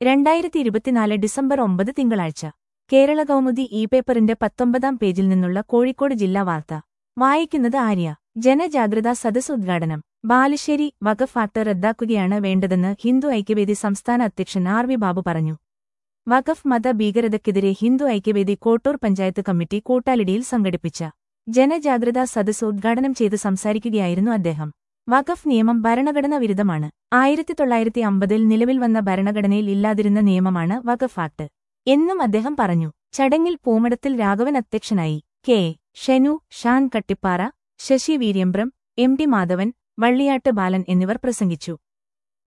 രണ്ടായിരത്തി ഇരുപത്തിനാല് ഡിസംബർ ഒമ്പത് തിങ്കളാഴ്ച കേരള കൗമുദി ഇ പേപ്പറിന്റെ പത്തൊമ്പതാം പേജിൽ നിന്നുള്ള കോഴിക്കോട് ജില്ലാ വാർത്ത വായിക്കുന്നത് ആര്യ ജനജാഗ്രതാ സദസ് ഉദ്ഘാടനം ബാലുശ്ശേരി വഖഫ് ആക്ട് റദ്ദാക്കുകയാണ് വേണ്ടതെന്ന് ഹിന്ദു ഐക്യവേദി സംസ്ഥാന അധ്യക്ഷൻ ആർ വി ബാബു പറഞ്ഞു വഖഫ് മത ഭീകരതയ്ക്കെതിരെ ഹിന്ദു ഐക്യവേദി കോട്ടൂർ പഞ്ചായത്ത് കമ്മിറ്റി കൂട്ടാലിടിയിൽ സംഘടിപ്പിച്ച ജനജാഗ്രതാ സദസ് ഉദ്ഘാടനം ചെയ്ത് സംസാരിക്കുകയായിരുന്നു അദ്ദേഹം വഖഫ് നിയമം ഭരണഘടനാ വിരുദ്ധമാണ് ആയിരത്തി തൊള്ളായിരത്തി അമ്പതിൽ നിലവിൽ വന്ന ഭരണഘടനയിൽ ഇല്ലാതിരുന്ന നിയമമാണ് വഖഫ് ആക്ട് എന്നും അദ്ദേഹം പറഞ്ഞു ചടങ്ങിൽ പൂമടത്തിൽ രാഘവൻ അധ്യക്ഷനായി K Shenu Shan Kattippara Sasi Veeryambram M T Madhavan Valliyattu Balan എന്നിവർ പ്രസംഗിച്ചു